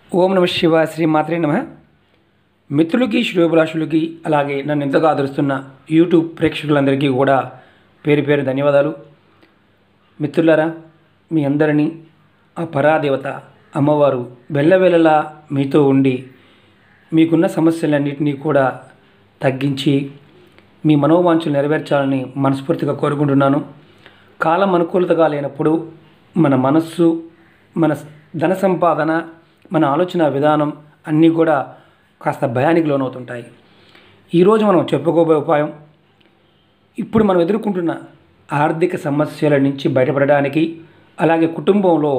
ఓం నమ శివ శ్రీ మాత్రే నమ మిత్రులకి శ్రేయోభిలాషులకి అలాగే నన్ను ఎంతగా ఆదరిస్తున్న యూట్యూబ్ ప్రేక్షకులందరికీ కూడా పేరు పేరు ధన్యవాదాలు మిత్రులారా మీ అందరినీ ఆ పరాదేవత అమ్మవారు వెళ్ళవేళలా మీతో ఉండి మీకున్న సమస్యలన్నింటినీ కూడా తగ్గించి మీ మనోవాంఛలు నెరవేర్చాలని మనస్ఫూర్తిగా కోరుకుంటున్నాను కాలం అనుకూలతగా లేనప్పుడు మన మనస్సు మన ధన సంపాదన మన ఆలోచన విధానం అన్నీ కూడా కాస్త భయానికి లోనవుతుంటాయి ఈరోజు మనం చెప్పుకోబోయే ఉపాయం ఇప్పుడు మనం ఎదుర్కొంటున్న ఆర్థిక సమస్యల నుంచి బయటపడడానికి అలాగే కుటుంబంలో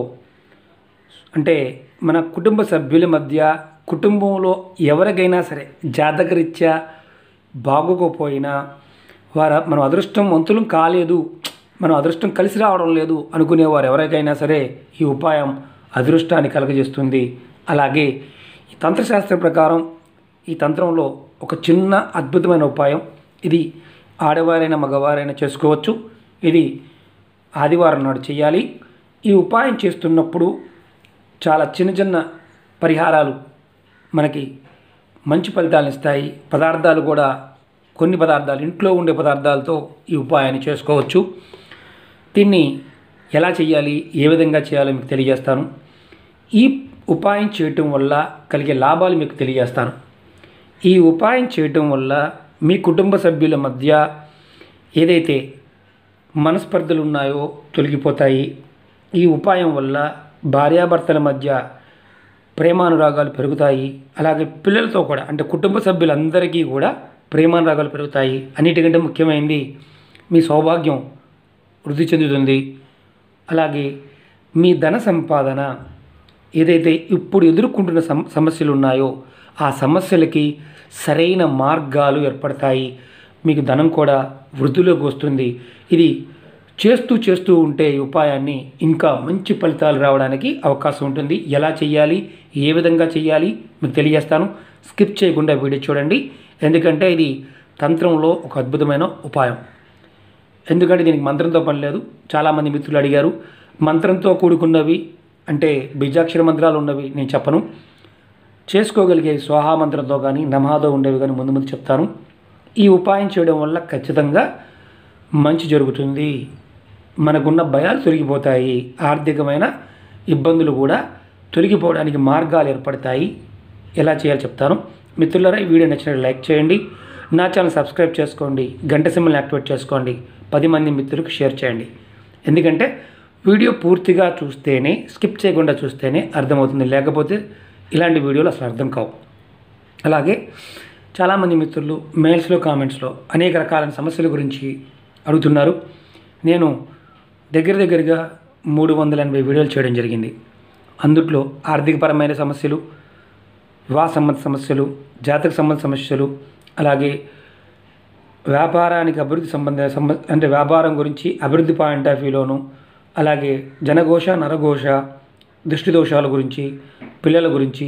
అంటే మన కుటుంబ సభ్యుల మధ్య కుటుంబంలో ఎవరికైనా సరే జాతకరీత్యా బాగోకపోయినా వారు మనం అదృష్టం వంతులం కాలేదు మనం అదృష్టం కలిసి రావడం లేదు అనుకునేవారు ఎవరికైనా సరే ఈ ఉపాయం అదృష్టాన్ని కలుగజేస్తుంది అలాగే ఈ తంత్రశాస్త్రం ప్రకారం ఈ తంత్రంలో ఒక చిన్న అద్భుతమైన ఉపాయం ఇది ఆడవారైనా మగవారైనా చేసుకోవచ్చు ఇది ఆదివారం నాడు చేయాలి ఈ ఉపాయం చేస్తున్నప్పుడు చాలా చిన్న చిన్న పరిహారాలు మనకి మంచి ఫలితాలను ఇస్తాయి పదార్థాలు కూడా కొన్ని పదార్థాలు ఇంట్లో ఉండే పదార్థాలతో ఈ ఉపాయాన్ని చేసుకోవచ్చు దీన్ని ఎలా చేయాలి ఏ విధంగా చేయాలో మీకు తెలియజేస్తాను ఈ ఉపాయం చేయటం వల్ల కలిగే లాభాలు మీకు తెలియజేస్తాను ఈ ఉపాయం చేయటం వల్ల మీ కుటుంబ సభ్యుల మధ్య ఏదైతే మనస్పర్ధలు ఉన్నాయో తొలగిపోతాయి ఈ ఉపాయం వల్ల భార్యాభర్తల మధ్య ప్రేమానురాగాలు పెరుగుతాయి అలాగే పిల్లలతో కూడా అంటే కుటుంబ సభ్యులందరికీ కూడా ప్రేమానురాగాలు పెరుగుతాయి అన్నిటికంటే ముఖ్యమైనది మీ సౌభాగ్యం వృద్ధి చెందుతుంది అలాగే మీ ధన సంపాదన ఏదైతే ఇప్పుడు ఎదుర్కొంటున్న సమ సమస్యలు ఉన్నాయో ఆ సమస్యలకి సరైన మార్గాలు ఏర్పడతాయి మీకు ధనం కూడా వృద్ధిలోకి వస్తుంది ఇది చేస్తూ చేస్తూ ఉంటే ఈ ఉపాయాన్ని ఇంకా మంచి ఫలితాలు రావడానికి అవకాశం ఉంటుంది ఎలా చేయాలి ఏ విధంగా చేయాలి మీకు తెలియజేస్తాను స్కిప్ చేయకుండా వీడియో చూడండి ఎందుకంటే ఇది తంత్రంలో ఒక అద్భుతమైన ఉపాయం ఎందుకంటే దీనికి మంత్రంతో పని లేదు చాలామంది మిత్రులు అడిగారు మంత్రంతో కూడుకున్నవి అంటే బీజాక్షర మంత్రాలు ఉన్నవి నేను చెప్పను చేసుకోగలిగే స్వాహా మంత్రంతో కానీ నమాదో ఉండేవి కానీ ముందు ముందు చెప్తాను ఈ ఉపాయం చేయడం వల్ల ఖచ్చితంగా మంచి జరుగుతుంది మనకున్న భయాలు తొలగిపోతాయి ఆర్థికమైన ఇబ్బందులు కూడా తొలగిపోవడానికి మార్గాలు ఏర్పడతాయి ఎలా చేయాలో చెప్తాను మిత్రులారా ఈ వీడియో నచ్చినట్టు లైక్ చేయండి నా ఛానల్ సబ్స్క్రైబ్ చేసుకోండి గంట సింబల్ని యాక్టివేట్ చేసుకోండి పది మంది మిత్రులకు షేర్ చేయండి ఎందుకంటే వీడియో పూర్తిగా చూస్తేనే స్కిప్ చేయకుండా చూస్తేనే అర్థమవుతుంది లేకపోతే ఇలాంటి వీడియోలు అసలు అర్థం కావు అలాగే చాలామంది మిత్రులు మెయిల్స్లో కామెంట్స్లో అనేక రకాలైన సమస్యల గురించి అడుగుతున్నారు నేను దగ్గర దగ్గరగా మూడు వందల ఎనభై వీడియోలు చేయడం జరిగింది అందుట్లో ఆర్థికపరమైన సమస్యలు వివాహ సంబంధ సమస్యలు జాతక సంబంధ సమస్యలు అలాగే వ్యాపారానికి అభివృద్ధి సంబంధ సంబ అంటే వ్యాపారం గురించి అభివృద్ధి పాయింట్ ఆఫ్ వ్యూలోను అలాగే జనఘోష నరఘోష దృష్టి దోషాల గురించి పిల్లల గురించి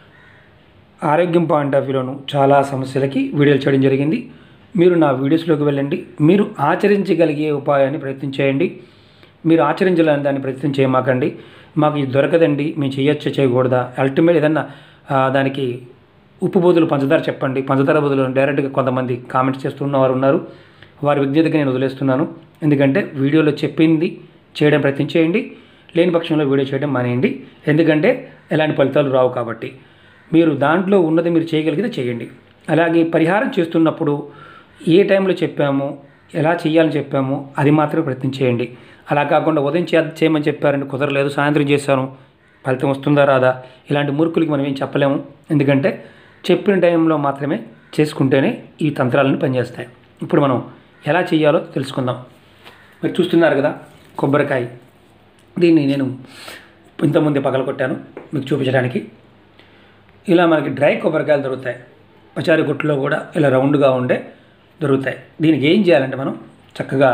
ఆరోగ్యం పాయింట్ ఆఫ్ వ్యూలోను చాలా సమస్యలకి వీడియోలు చేయడం జరిగింది మీరు నా వీడియోస్లోకి వెళ్ళండి మీరు ఆచరించగలిగే ఉపాయాన్ని ప్రయత్నం చేయండి మీరు ఆచరించాలని దాన్ని ప్రయత్నం చేయమాకండి మాకు ఇది దొరకదండి మేము చేయొచ్చా చేయకూడదా అల్టిమేట్ ఏదన్నా ఆ, దానికి ఉప్పు బదులు పంచదార చెప్పండి పంచదార బదులు డైరెక్ట్గా కొంతమంది కామెంట్స్ చేస్తున్న వారు ఉన్నారు వారి విజ్ఞతకి నేను వదిలేస్తున్నాను ఎందుకంటే వీడియోలో చెప్పింది చేయడం ప్రయత్నం చేయండి లేని పక్షంలో వీడియో చేయడం మానేయండి ఎందుకంటే ఎలాంటి ఫలితాలు రావు కాబట్టి మీరు దాంట్లో ఉన్నది మీరు చేయగలిగితే చేయండి అలాగే పరిహారం చేస్తున్నప్పుడు ఏ టైంలో చెప్పామో ఎలా చేయాలని చెప్పామో అది మాత్రమే ప్రయత్నం చేయండి అలా కాకుండా ఉదయం చే చేయమని చెప్పారంటే కుదరలేదు సాయంత్రం చేశాను ఫలితం వస్తుందా రాదా ఇలాంటి మూర్ఖులకి మనం ఏం చెప్పలేము ఎందుకంటే చెప్పిన టైంలో మాత్రమే చేసుకుంటేనే ఈ తంత్రాలను పనిచేస్తాయి ఇప్పుడు మనం ఎలా చేయాలో తెలుసుకుందాం మీరు చూస్తున్నారు కదా కొబ్బరికాయ దీన్ని నేను ఇంతకుముందే పగలగొట్టాను మీకు చూపించడానికి ఇలా మనకి డ్రై కొబ్బరికాయలు దొరుకుతాయి పచారి కొట్టులో కూడా ఇలా రౌండ్గా ఉండే దొరుకుతాయి దీనికి ఏం చేయాలంటే మనం చక్కగా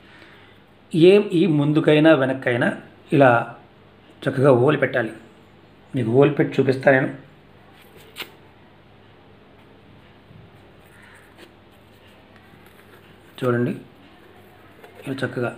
ఏ ఈ ముందుకైనా వెనక్కైనా ఇలా చక్కగా ఓలి పెట్టాలి మీకు ఓలి పెట్టి చూపిస్తా నేను చూడండి ఇలా చక్కగా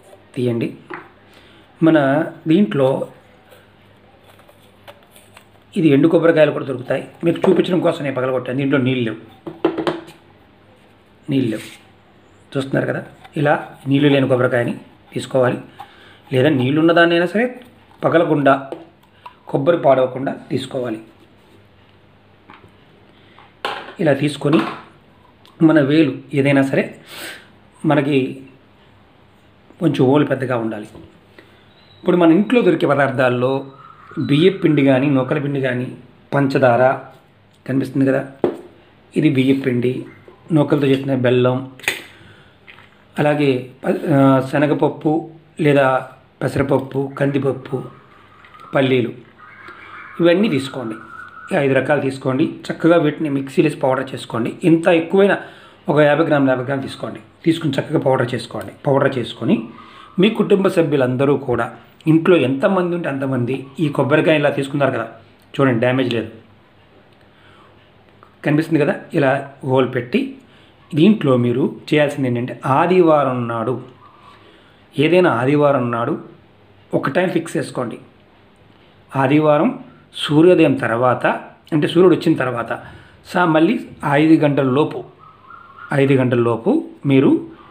తీయండి మన దీంట్లో ఇది ఎండు కొబ్బరికాయలు కూడా దొరుకుతాయి మీకు చూపించడం కోసం నేను పగలగొట్టాను దీంట్లో నీళ్ళు లేవు నీళ్ళు లేవు చూస్తున్నారు కదా ఇలా నీళ్ళు లేని కొబ్బరికాయని తీసుకోవాలి లేదా నీళ్ళున్న దాన్ని అయినా సరే పగలకుండా కొబ్బరి పాడవకుండా తీసుకోవాలి ఇలా తీసుకొని మన వేలు ఏదైనా సరే మనకి కొంచెం ఓలు పెద్దగా ఉండాలి ఇప్పుడు మన ఇంట్లో దొరికే పదార్థాల్లో బియ్యం పిండి కానీ నూకల పిండి కానీ పంచదార కనిపిస్తుంది కదా ఇది బియ్యం పిండి నూకలతో చేసిన బెల్లం అలాగే ప- ఆ, శనగపప్పు లేదా పెసరపప్పు కందిపప్పు పల్లీలు ఇవన్నీ తీసుకోండి ఈ ఐదు రకాలు తీసుకోండి చక్కగా వీటిని మిక్సీలో వేసి పౌడర్ చేసుకోండి ఇంత ఎక్కువైనా ఒక యాభై గ్రాములు యాభై గ్రాములు తీసుకోండి తీసుకుని చక్కగా పౌడర్ చేసుకోండి పౌడర్ చేసుకొని మీ కుటుంబ సభ్యులందరూ కూడా ఇంట్లో ఎంతమంది ఉంటే అంతమంది ఈ కొబ్బరికాయ ఇలా తీసుకున్నారు కదా చూడండి డ్యామేజ్ లేదు కనిపిస్తుంది కదా ఇలా హోల్ పెట్టి దీంట్లో మీరు చేయాల్సింది ఏంటంటే ఆదివారం నాడు ఏదైనా ఆదివారం నాడు ఒక టైం ఫిక్స్ చేసుకోండి ఆదివారం సూర్యోదయం తర్వాత అంటే సూర్యుడు వచ్చిన తర్వాత సా మళ్ళీ ఐదు గంటల లోపు ఐదు గంటల లోపు మీరు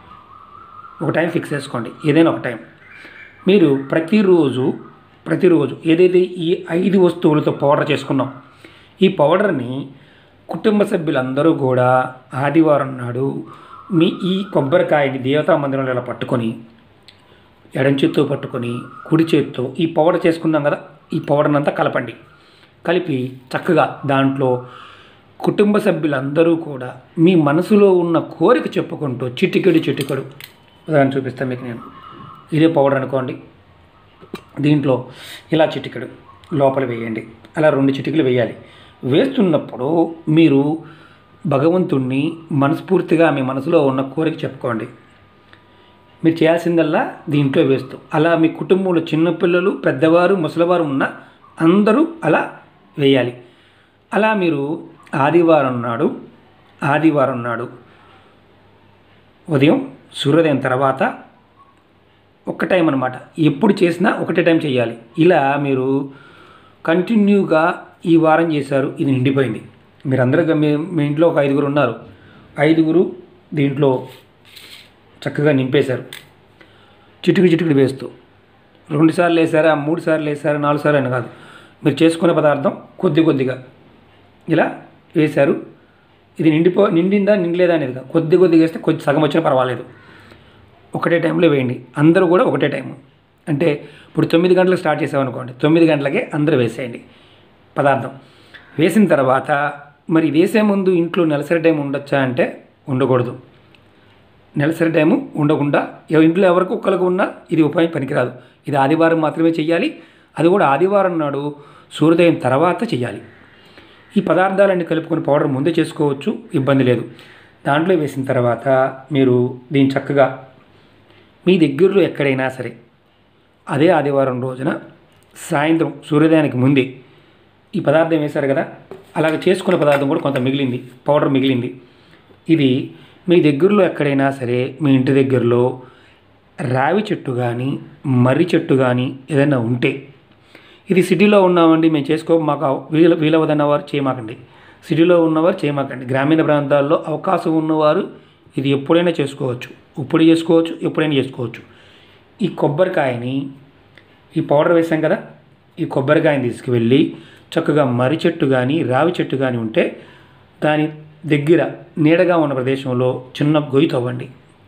ఒక టైం ఫిక్స్ చేసుకోండి ఏదైనా ఒక టైం మీరు ప్రతిరోజు ప్రతిరోజు ఏదైతే ఈ ఐదు వస్తువులతో పౌడర్ చేసుకున్నాం ఈ పౌడర్ని కుటుంబ సభ్యులందరూ కూడా ఆదివారం నాడు మీ ఈ కొబ్బరికాయని దేవతా మందిరంలో ఇలా పట్టుకొని ఎడం చేత్తో పట్టుకొని కుడి చేత్తో ఈ పౌడర్ చేసుకున్నాం కదా ఈ పౌడర్ని అంతా కలపండి కలిపి చక్కగా దాంట్లో కుటుంబ సభ్యులందరూ కూడా మీ మనసులో ఉన్న కోరిక చెప్పుకుంటూ చిటికెడు చిటికెడు ఉదాహరణ చూపిస్తాను మీకు నేను ఇదే పౌడర్ అనుకోండి దీంట్లో ఇలా చిటికెడు లోపల వేయండి అలా రెండు చిటికలు వేయాలి వేస్తున్నప్పుడు మీరు భగవంతుణ్ణి మనస్ఫూర్తిగా మీ మనసులో ఉన్న కోరిక చెప్పుకోండి మీరు చేయాల్సిందల్లా దీంట్లో వేస్తూ అలా మీ కుటుంబంలో చిన్నపిల్లలు పెద్దవారు ముసలివారు ఉన్న అందరూ అలా వేయాలి అలా మీరు ఆదివారం నాడు ఆదివారం నాడు ఉదయం సూర్యోదయం తర్వాత ఒక్క టైం అనమాట ఎప్పుడు చేసినా ఒకటే టైం చేయాలి ఇలా మీరు కంటిన్యూగా ఈ వారం చేశారు ఇది నిండిపోయింది మీరందరూ మీ మీ ఇంట్లో ఒక ఐదుగురు ఉన్నారు ఐదుగురు దీంట్లో చక్కగా నింపేశారు చిటుకు చిటుకుడు వేస్తూ రెండు సార్లు వేసారా మూడు సార్లు వేసారా నాలుగు సార్లు అని కాదు మీరు చేసుకునే పదార్థం కొద్ది కొద్దిగా ఇలా వేశారు ఇది నిండిపో నిండిందా నిండలేదా అనేది కాదు కొద్ది కొద్దిగా వేస్తే కొద్ది సగం వచ్చినా పర్వాలేదు ఒకటే టైంలో వేయండి అందరూ కూడా ఒకటే టైము అంటే ఇప్పుడు తొమ్మిది గంటలకు స్టార్ట్ చేసామనుకోండి తొమ్మిది గంటలకే అందరూ వేసేయండి పదార్థం వేసిన తర్వాత మరి ఇది వేసే ముందు ఇంట్లో నెలసరి టైం ఉండొచ్చా అంటే ఉండకూడదు నెలసరి టైము ఉండకుండా ఎవ- ఇంట్లో ఎవరికి ఒక్కరికి ఉన్నా ఇది ఉపాయం పనికిరాదు ఇది ఆదివారం మాత్రమే చేయాలి అది కూడా ఆదివారం నాడు సూర్యోదయం తర్వాత చేయాలి ఈ పదార్థాలన్నీ కలుపుకొని పౌడర్ ముందే చేసుకోవచ్చు ఇబ్బంది లేదు దాంట్లో వేసిన తర్వాత మీరు దీన్ని చక్కగా మీ దగ్గరలో ఎక్కడైనా సరే అదే ఆదివారం రోజున సాయంత్రం సూర్యోదయానికి ముందే ఈ పదార్థం వేశారు కదా అలాగ చేసుకున్న పదార్థం కూడా కొంత మిగిలింది పౌడర్ మిగిలింది ఇది మీ దగ్గరలో ఎక్కడైనా సరే మీ ఇంటి దగ్గరలో రావి చెట్టు కానీ మర్రి చెట్టు కానీ ఏదైనా ఉంటే ఇది సిటీలో ఉన్నామండి మేము చేసుకో మాకు అవ- వీల వీలవదన్న వారు చేయమాకండి సిటీలో ఉన్నవారు చేయమాకండి గ్రామీణ ప్రాంతాల్లో అవకాశం ఉన్నవారు ఇది ఎప్పుడైనా చేసుకోవచ్చు ఇప్పుడు చేసుకోవచ్చు ఎప్పుడైనా చేసుకోవచ్చు ఈ కొబ్బరికాయని ఈ పౌడర్ వేసాం కదా ఈ కొబ్బరికాయని తీసుకువెళ్ళి చక్కగా మర్రి చెట్టు కానీ రావి చెట్టు కానీ ఉంటే దాని దగ్గర నీడగా ఉన్న ప్రదేశంలో చిన్న గొయ్యి తవ్వండి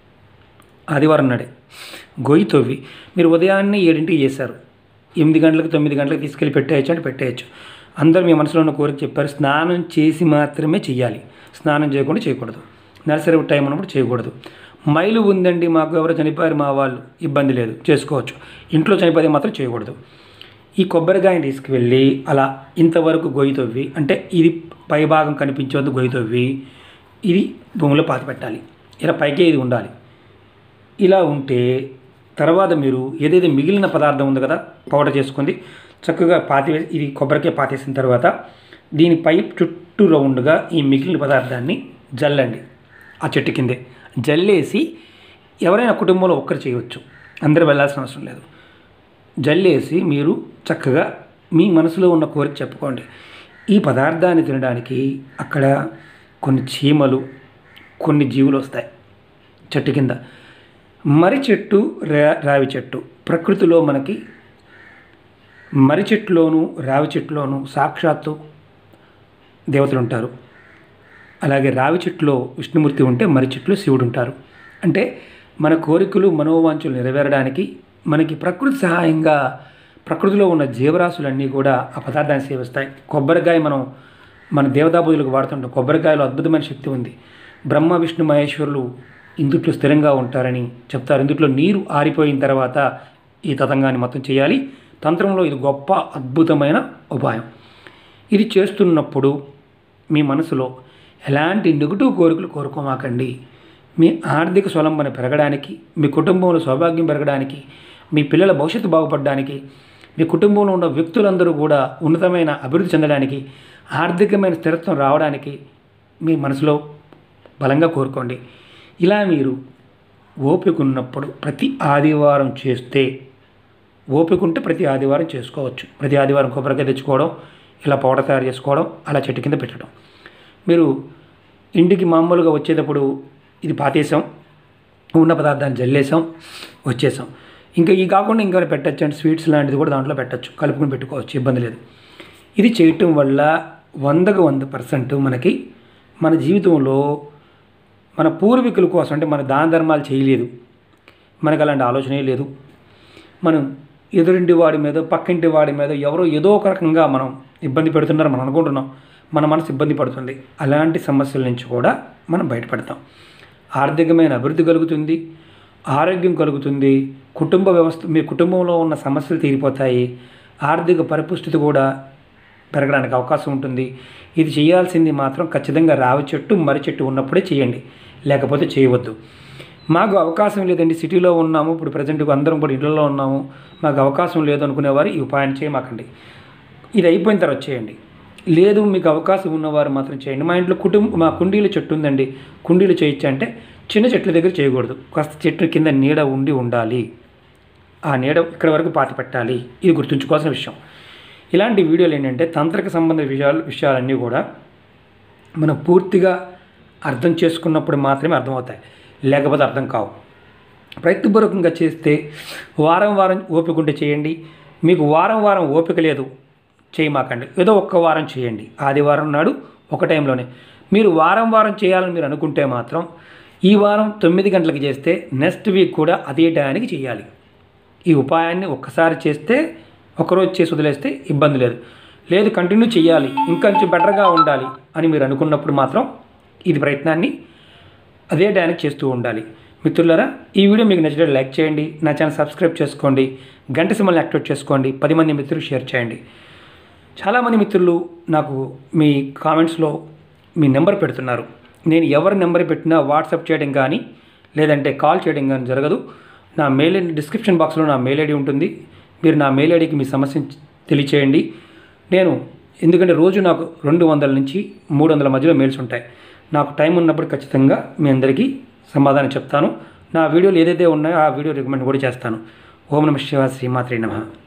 ఆదివారం నాడే గొయ్యి తవ్వి మీరు ఉదయాన్నే ఏడింటికి చేశారు ఎనిమిది గంటలకు తొమ్మిది గంటలకు తీసుకెళ్ళి పెట్టేయచ్చు అంటే పెట్టేయచ్చు అందరూ మీ మనసులో ఉన్న కోరిక చెప్పారు స్నానం చేసి మాత్రమే చేయాలి స్నానం చేయకుండా చేయకూడదు నర్సరీ టైం ఉన్నప్పుడు చేయకూడదు మైలు ఉందండి మాకు ఎవరో చనిపోయారు మా వాళ్ళు ఇబ్బంది లేదు చేసుకోవచ్చు ఇంట్లో చనిపోతే మాత్రం చేయకూడదు ఈ కొబ్బరికాయని తీసుకువెళ్ళి అలా ఇంతవరకు గొయ్యి తవ్వి అంటే ఇది పై భాగం కనిపించేందుకు గొయ్యి తవ్వి ఇది భూమిలో పాతి పెట్టాలి ఇలా పైకే ఇది ఉండాలి ఇలా ఉంటే తర్వాత మీరు ఏదైతే మిగిలిన పదార్థం ఉంది కదా పౌడర్ చేసుకుంది చక్కగా పాతి వే- ఇది కొబ్బరికాయ పాతేసిన తర్వాత దీని పై చుట్టూ రౌండ్గా ఈ మిగిలిన పదార్థాన్ని జల్లండి ఆ చెట్టు కిందే జల్లేసి ఎవరైనా కుటుంబంలో ఒక్కరు చేయవచ్చు అందరూ వెళ్ళాల్సిన అవసరం లేదు జల్లేసి మీరు చక్కగా మీ మనసులో ఉన్న కోరిక చెప్పుకోండి ఈ పదార్థాన్ని తినడానికి అక్కడ కొన్ని చీమలు కొన్ని జీవులు వస్తాయి చెట్టు కింద మర్రి చెట్టు రా రావి చెట్టు ప్రకృతిలో మనకి మర్రి చెట్టులోను రావి చెట్టులోను సాక్షాత్తు దేవతలు ఉంటారు అలాగే రావి చెట్టులో విష్ణుమూర్తి ఉంటే మర్రి చెట్టులో శివుడు ఉంటారు అంటే మన కోరికలు మనోవాంఛలు నెరవేరడానికి మనకి ప్రకృతి సహాయంగా ప్రకృతిలో ఉన్న జీవరాశులన్నీ కూడా ఆ పదార్థాన్ని సేవిస్తాయి కొబ్బరికాయ మనం మన దేవతా పూజలకు వాడుతుంటాం కొబ్బరికాయలో అద్భుతమైన శక్తి ఉంది బ్రహ్మ విష్ణు మహేశ్వరులు ఇందుట్లో స్థిరంగా ఉంటారని చెప్తారు ఇందుట్లో నీరు ఆరిపోయిన తర్వాత ఈ తతంగాన్ని మొత్తం చేయాలి తంత్రంలో ఇది గొప్ప అద్భుతమైన ఉపాయం ఇది చేస్తున్నప్పుడు మీ మనసులో ఎలాంటి నెగిటివ్ కోరికలు కోరుకోమాకండి మీ ఆర్థిక స్వలంబన పెరగడానికి మీ కుటుంబంలో సౌభాగ్యం పెరగడానికి మీ పిల్లల భవిష్యత్తు బాగుపడడానికి మీ కుటుంబంలో ఉన్న వ్యక్తులందరూ కూడా ఉన్నతమైన అభివృద్ధి చెందడానికి ఆర్థికమైన స్థిరత్వం రావడానికి మీ మనసులో బలంగా కోరుకోండి ఇలా మీరు ఓపిక ఉన్నప్పుడు ప్రతి ఆదివారం చేస్తే ఓపిక ఉంటే ప్రతి ఆదివారం చేసుకోవచ్చు ప్రతి ఆదివారం కొబ్బరికాయ తెచ్చుకోవడం ఇలా పౌడర్ తయారు చేసుకోవడం అలా చెట్టు కింద పెట్టడం మీరు ఇంటికి మామూలుగా వచ్చేటప్పుడు ఇది పాతేసాం ఉన్న పదార్థాన్ని జల్లేసాం వచ్చేసాం ఇంకా ఈ కాకుండా ఇంకా పెట్టచ్చు అంటే స్వీట్స్ లాంటిది కూడా దాంట్లో పెట్టచ్చు కలుపుకొని పెట్టుకోవచ్చు ఇబ్బంది లేదు ఇది చేయటం వల్ల వందకు వంద పర్సెంట్ మనకి మన జీవితంలో మన పూర్వీకుల కోసం అంటే మన దాన ధర్మాలు చేయలేదు మనకు అలాంటి ఆలోచనే లేదు మనం ఎదురింటి వాడి మీద పక్కింటి వాడి మీద ఎవరో ఏదో ఒక రకంగా మనం ఇబ్బంది పెడుతున్నారు మనం అనుకుంటున్నాం మన మనసు ఇబ్బంది పడుతుంది అలాంటి సమస్యల నుంచి కూడా మనం బయటపడతాం ఆర్థికమైన అభివృద్ధి కలుగుతుంది ఆరోగ్యం కలుగుతుంది కుటుంబ వ్యవస్థ మీ కుటుంబంలో ఉన్న సమస్యలు తీరిపోతాయి ఆర్థిక పరిపుష్టితి కూడా పెరగడానికి అవకాశం ఉంటుంది ఇది చేయాల్సింది మాత్రం ఖచ్చితంగా రావి చెట్టు మర్రి చెట్టు ఉన్నప్పుడే చేయండి లేకపోతే చేయవద్దు మాకు అవకాశం లేదండి సిటీలో ఉన్నాము ఇప్పుడు ప్రజెంట్ అందరం కూడా ఇళ్లలో ఉన్నాము మాకు అవకాశం లేదు అనుకునేవారు ఈ ఉపాయాన్ని చేయమాకండి ఇది అయిపోయిన తర్వాత చేయండి లేదు మీకు అవకాశం ఉన్నవారు మాత్రం చేయండి మా ఇంట్లో కుటుంబ మా కుండీలు చెట్టు ఉందండి కుండీలు చేయొచ్చు అంటే చిన్న చెట్ల దగ్గర చేయకూడదు కాస్త చెట్టు కింద నీడ ఉండి ఉండాలి ఆ నీడ ఇక్కడ వరకు పాతి పెట్టాలి ఇది గుర్తుంచుకోవాల్సిన విషయం ఇలాంటి వీడియోలు ఏంటంటే తంత్రిక సంబంధ విషయాలు విషయాలన్నీ కూడా మనం పూర్తిగా అర్థం చేసుకున్నప్పుడు మాత్రమే అర్థమవుతాయి లేకపోతే అర్థం కావు ప్రయత్నపూర్వకంగా చేస్తే వారం వారం ఓపిక ఉంటే చేయండి మీకు వారం వారం ఓపిక లేదు చేయమాకండి ఏదో ఒక్క వారం చేయండి ఆదివారం నాడు ఒక టైంలోనే మీరు వారం వారం చేయాలని మీరు అనుకుంటే మాత్రం ఈ వారం తొమ్మిది గంటలకు చేస్తే నెక్స్ట్ వీక్ కూడా అదే టయానికి చేయాలి ఈ ఉపాయాన్ని ఒక్కసారి చేస్తే ఒకరోజు చేసి వదిలేస్తే ఇబ్బంది లేదు లేదు కంటిన్యూ చేయాలి ఇంకొంచెం బెటర్గా ఉండాలి అని మీరు అనుకున్నప్పుడు మాత్రం ఇది ప్రయత్నాన్ని అదే టయానికి చేస్తూ ఉండాలి మిత్రులారా ఈ వీడియో మీకు నచ్చినట్టు లైక్ చేయండి నా ఛానల్ సబ్స్క్రైబ్ చేసుకోండి గంట సింబల్ని యాక్టివేట్ చేసుకోండి పది మంది మిత్రులు షేర్ చేయండి చాలామంది మిత్రులు నాకు మీ కామెంట్స్లో మీ నెంబర్ పెడుతున్నారు నేను ఎవరి నెంబర్ పెట్టినా వాట్సాప్ చేయడం కానీ లేదంటే కాల్ చేయడం కానీ జరగదు నా మెయిల్ డిస్క్రిప్షన్ బాక్స్లో నా మెయిల్ ఐడి ఉంటుంది మీరు నా మెయిల్ ఐడికి మీ సమస్యను తెలియచేయండి నేను ఎందుకంటే రోజు నాకు రెండు వందల నుంచి మూడు వందల మధ్యలో మెయిల్స్ ఉంటాయి నాకు టైం ఉన్నప్పుడు ఖచ్చితంగా మీ అందరికీ సమాధానం చెప్తాను నా వీడియోలు ఏదైతే ఉన్నాయో ఆ వీడియో రికమెండ్ కూడా చేస్తాను ఓం నమ శివ శ్రీమాత్రి నమ